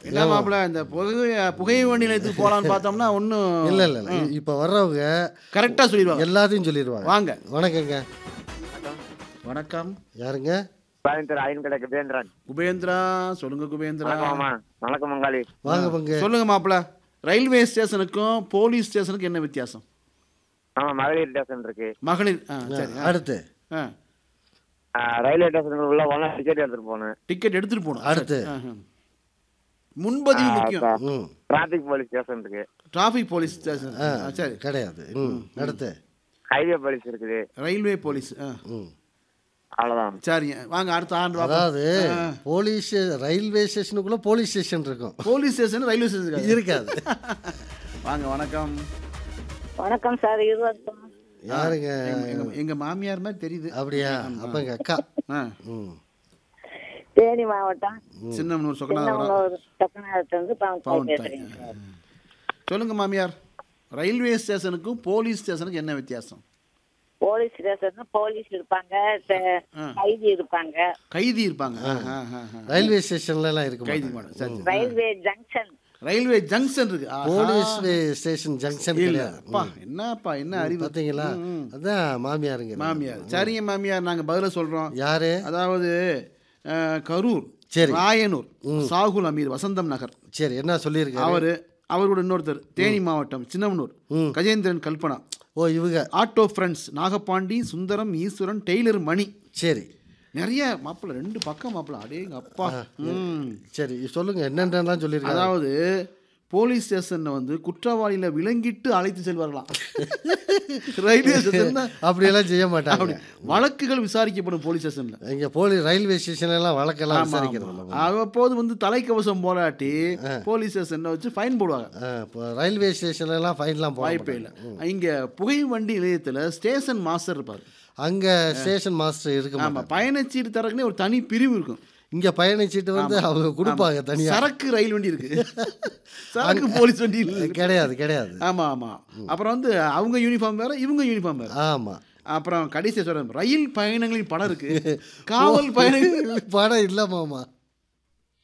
என்ன மாப்பிள்ள இந்த புகை புகை வண்டி நிலையத்துக்கு போகலான்னு பார்த்தோம்னா ஒன்றும் இல்ல இல்ல இல்ல இப்ப வர்றவங்க கரெக்டாக சொல்லிடுவாங்க எல்லாத்தையும் சொல்லிடுவாங்க வாங்க வணக்கங்க வணக்கம் யாருங்க கோயம்புத்தூர் அயன் கடை குபேந்திரன் குபேந்திரா சொல்லுங்க குபேந்திரா வணக்கம் மாமா வணக்கம் மங்காளி வாங்க பங்கு சொல்லுங்க மாப்பிள்ள ரயில்வே ஸ்டேஷனுக்கும் போலீஸ் ஸ்டேஷனுக்கும் என்ன வித்தியாசம் ஆமா மகளிர் ஸ்டேஷன் இருக்கு மகளிர் ஆ சரி ஆ, அடுத்து ஆ ஆ, ரயில்வே ஸ்டேஷனுக்கு உள்ள போனா டிக்கெட் எடுத்துட்டு போகணும் டிக்கெட் எடுத்துட்டு போகணும் அடுத்து. சரி, ஆ, ஆ. முன்பதிவு முக்கியம் ம் டிராபிக் போலீஸ் ஸ்டேஷன் இருக்கு டிராஃபிக் போலீஸ் ஸ்டேஷன் ஆ, ஆ, சரி கிடையாது ம் அடுத்து ஹைவே போலீஸ் இருக்குது ரயில்வே போலீஸ் ஆ ம் அவ்வளவுதான் சரிங்க வாங்க அடுத்த ஆண்டு வாங்க அதாவது போலீஸ் ரயில்வே ஸ்டேஷனுக்குள்ள போலீஸ் ஸ்டேஷன் இருக்கும் போலீஸ் ஸ்டேஷன் ரயில்வே ஸ்டேஷன் இருக்காது வாங்க வணக்கம் வணக்கம் சார் இருபத்தி யாருங்க எங்க- எங்க எங்க மாமியார் மாதிரி தெரியுது அப்படியா அப்ப எங்க அக்கா ஆ ம் தேனி மாவட்டம் சின்னமனூர் சொக்கநாதபுரம் சின்னமனூர் தொக்கநாதத்திலிருந்து பவன் பவன் தாய். பேசுறேங்க சார் சொல்லுங்க மாமியார் ரயில்வே ஸ்டேஷனுக்கும் போலீஸ் ஸ்டேஷனுக்கும் என்ன வித்தியாசம் போலீஸ் ஸ்டேஷன் போலீஸ் இருப்பாங்க ச- கைதி இருப்பாங்க கைதி இருப்பாங்க ஆ, ஆ, ஆ, ஆ. ரயில்வே ஸ்டேஷன்ல எல்லாம் இருக்க கைதி மாட்டாங்க. மாட்டோம் சரி ரயில்வே ஜங்ஷன் ரயில்வே ஜங்ஷன் இருக்கு ஆஹா. போலீஸ் ஸ்டேஷன் ஜங்ஷன் இல்ல கிடையாது அப்பா என்னப்பா என்ன அறிவு பாத்தீங்களா அதான் மாமியாருங்க மாமியார் சரிங்க மாமியார் நாங்க பதில சொல்றோம் யாரு அதாவது அஹ், கரூர் சரி. ராயனூர் சாகுல் அமீர் வசந்தம் நகர் சரி என்ன சொல்லியிருக்காரு அவரு அவரோட இன்னொருத்தர் தேனி மாவட்டம் சின்னமனூர் கஜேந்திரன் கல்பனா ஓ இவங்க auto friends Nagapandi Sundaram Eswaran tailor Mani சரி நிறைய மாப்பிள்ள ரெண்டு பக்கம் மாப்பிள்ள அடேங்க அப்பா ம். சரி சொல்லுங்க என்னென்னலாம் சொல்லியிருக்காங்க அதாவது போலீஸ் ஸ்டேஷன்ல வந்து குற்றவாளியில விலங்கிட்டு அழைத்து செல்வார்களாம் ரயில்வே ஸ்டேஷன் அப்படியெல்லாம் செய்ய மாட்டாங்க அப்படி வழக்குகள் விசாரிக்கப்படும் போலீஸ் ஸ்டேஷன்ல இங்க போலீஸ் ரயில்வே ஸ்டேஷன் எல்லாம் வழக்கெல்லாம் விசாரிக்கிறது இல்ல. அவ்வப்போது வந்து தலைக்கவசம் போராட்டி போலீஸ் ஸ்டேஷன்ல வச்சு ஃபைன் போடுவாங்க ஆ, இப்போ ரயில்வே ஸ்டேஷன்ல எல்லாம் ஃபைன்லாம் போட வாய்ப்பே மாட்டாங்க. இல்லை இங்க புகை வண்டி நிலையத்துல ஸ்டேஷன் மாஸ்டர் இருப்பாரு அங்க ஸ்டேஷன் மாஸ்டர் இருக்க ஆமா மாட்டாங்க பயணச்சீட்டு தரக்குனே ஒரு தனி பிரிவு இருக்கும் இங்க பயணிச்சிட்டு வந்து அவங்க கொடுப்பாங்க தனியா சரக்கு ரயில் வண்டி இருக்கு சரக்கு போலீஸ் வண்டி இல்லை கிடையாது கிடையாது ஆமா ஆமா அப்புறம் வந்து அவங்க யூனிஃபார்ம் வேற இவங்க யூனிஃபார்ம் வேற ஆமா அப்புறம் கடைசி சொல்றேன் ரயில் பயணங்களின் படம் இருக்கு காவல் பயணங்கள் படம் இல்ல மாமா